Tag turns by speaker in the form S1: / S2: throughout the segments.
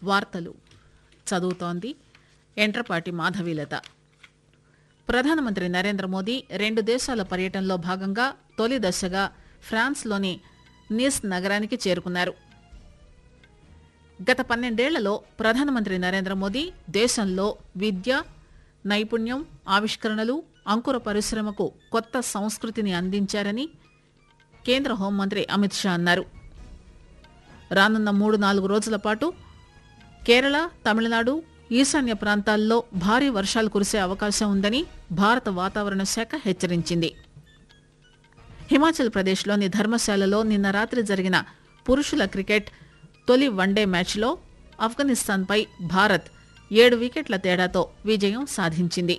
S1: వార్తలు చదువుతోంది ఎంట్రపాటి మాధవీలత ప్రధానమంత్రి నరేంద్ర మోదీ రెండు దేశాల పర్యటనలో భాగంగా తొలి దశగా ఫ్రాన్స్లోని నీస్ నగరానికి చేరుకున్నారు గత పన్నెండేళ్లలో ప్రధానమంత్రి నరేంద్ర మోదీ దేశంలో విద్య నైపుణ్యం ఆవిష్కరణలు అంకుర పరిశ్రమకు కొత్త సంస్కృతిని అందించారని కేంద్ర హోంమంత్రి అమిత్ షా అన్నారు రానున్న మూడు నాలుగు రోజుల పాటు కేరళ తమిళనాడు ఈశాన్య ప్రాంతాల్లో భారీ వర్షాలు కురిసే అవకాశం ఉందని భారత వాతావరణ శాఖ హెచ్చరించింది హిమాచల్ ప్రదేశ్లోని ధర్మశాలలో నిన్న రాత్రి జరిగిన పురుషుల క్రికెట్ తొలి వన్డే మ్యాచ్లో ఆఫ్ఘనిస్తాన్పై భారత్ ఏడు వికెట్ల తేడాతో విజయం సాధించింది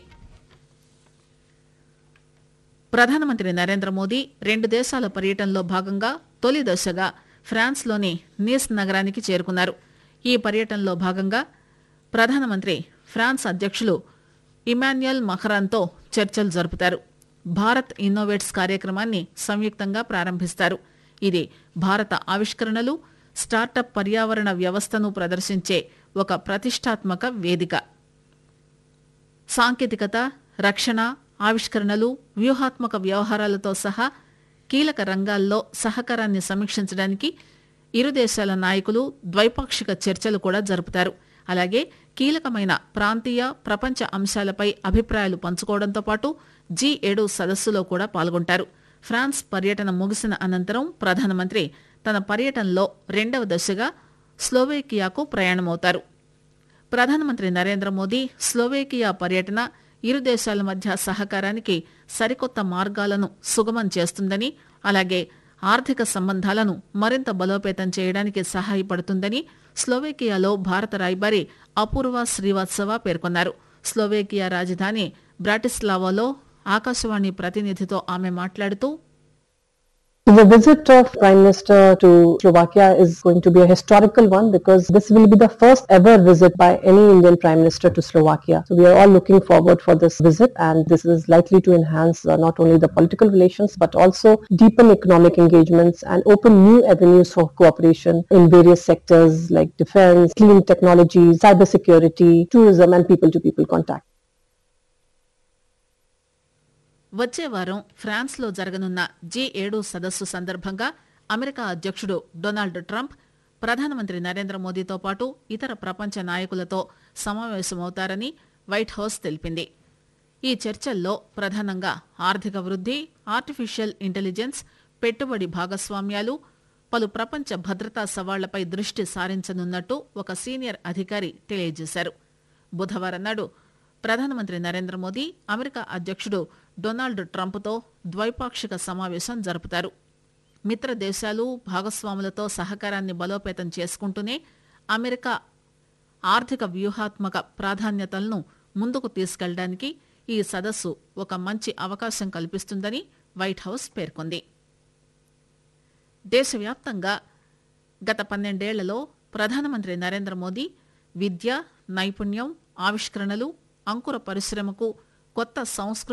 S1: ప్రధానమంత్రి నరేంద్ర మోదీ రెండు దేశాల పర్యటనలో భాగంగా తొలి దశగా ఫ్రాన్స్లోని నీస్ నగరానికి చేరుకున్నారు ఈ పర్యటనలో భాగంగా ప్రధానమంత్రి ఫ్రాన్స్ అధ్యక్షులు ఇమాన్యుయల్ మఖరాన్తో చర్చలు జరుపుతారు భారత్ ఇన్నోవేట్స్ కార్యక్రమాన్ని సంయుక్తంగా ప్రారంభిస్తారు ఇది భారత ఆవిష్కరణలు స్టార్టప్ పర్యావరణ వ్యవస్థను ప్రదర్శించే ఒక ప్రతిష్టాత్మక వేదిక సాంకేతికత రక్షణ ఆవిష్కరణలు వ్యూహాత్మక వ్యవహారాలతో సహా కీలక రంగాల్లో సహకారాన్ని సమీక్షించడానికి ఇరు దేశాల నాయకులు ద్వైపాక్షిక చర్చలు కూడా జరుపుతారు అలాగే కీలకమైన ప్రాంతీయ ప్రపంచ అంశాలపై అభిప్రాయాలు పంచుకోవడంతో పాటు జీ ఏడు సదస్సులో కూడా పాల్గొంటారు ఫ్రాన్స్ పర్యటన ముగిసిన అనంతరం ప్రధానమంత్రి తన పర్యటనలో రెండవ దశగా స్లోవేకియాకు ప్రయాణమవుతారు ప్రధానమంత్రి నరేంద్ర మోదీ స్లోవేకియా పర్యటన ఇరు దేశాల మధ్య సహకారానికి సరికొత్త మార్గాలను సుగమం చేస్తుందని అలాగే ఆర్థిక సంబంధాలను మరింత బలోపేతం చేయడానికి సహాయపడుతుందని స్లోవేకియాలో భారత రాయబారి అపూర్వ శ్రీవాత్సవ పేర్కొన్నారు స్లోవేకియా రాజధాని బ్రాటిస్లావాలో ఆకాశవాణి ప్రతినిధితో ఆమె మాట్లాడుతూ
S2: The visit of Prime Minister to Slovakia is going to be a historical one because this will be the first ever visit by any Indian Prime Minister to Slovakia. So we are all looking forward for this visit and this is likely to enhance uh, not only the political relations but also deepen economic engagements and open new avenues for cooperation in various sectors like defense, clean technology, cybersecurity, tourism and people-to-people contact.
S1: వచ్చే వారం ఫ్రాన్స్లో జరగనున్న G ఏడు సదస్సు సందర్భంగా America అధ్యక్షుడు Donald Trump ప్రధానమంత్రి నరేంద్ర మోదీతో పాటు ఇతర ప్రపంచ నాయకులతో సమావేశమవుతారని వైట్ హౌస్ తెలిపింది ఈ చర్చల్లో ప్రధానంగా ఆర్థిక వృద్ధి ఆర్టిఫిషియల్ ఇంటెలిజెన్స్ పెట్టుబడి భాగస్వామ్యాలు పలు ప్రపంచ భద్రతా సవాళ్లపై దృష్టి సారించనున్నట్టు ఒక సీనియర్ అధికారి తెలియజేశారు బుధవారం నాడు ప్రధానమంత్రి నరేంద్ర మోదీ అమెరికా అధ్యక్షుడు డొనాల్డ్ ట్రంప్తో ద్వైపాక్షిక సమావేశం జరుపుతారు మిత్ర దేశాలు భాగస్వాములతో సహకారాన్ని బలోపేతం చేసుకుంటూనే అమెరికా ఆర్థిక వ్యూహాత్మక ప్రాధాన్యతలను ముందుకు తీసుకెళ్లడానికి ఈ సదస్సు ఒక మంచి అవకాశం కల్పిస్తుందని వైట్ హౌస్ పేర్కొంది దేశవ్యాప్తంగా గత పన్నెండేళ్లలో ప్రధానమంత్రి నరేంద్ర మోదీ విద్య నైపుణ్యం ఆవిష్కరణలు అంకుర పరిశ్రమకు కొత్త సంస్కృతి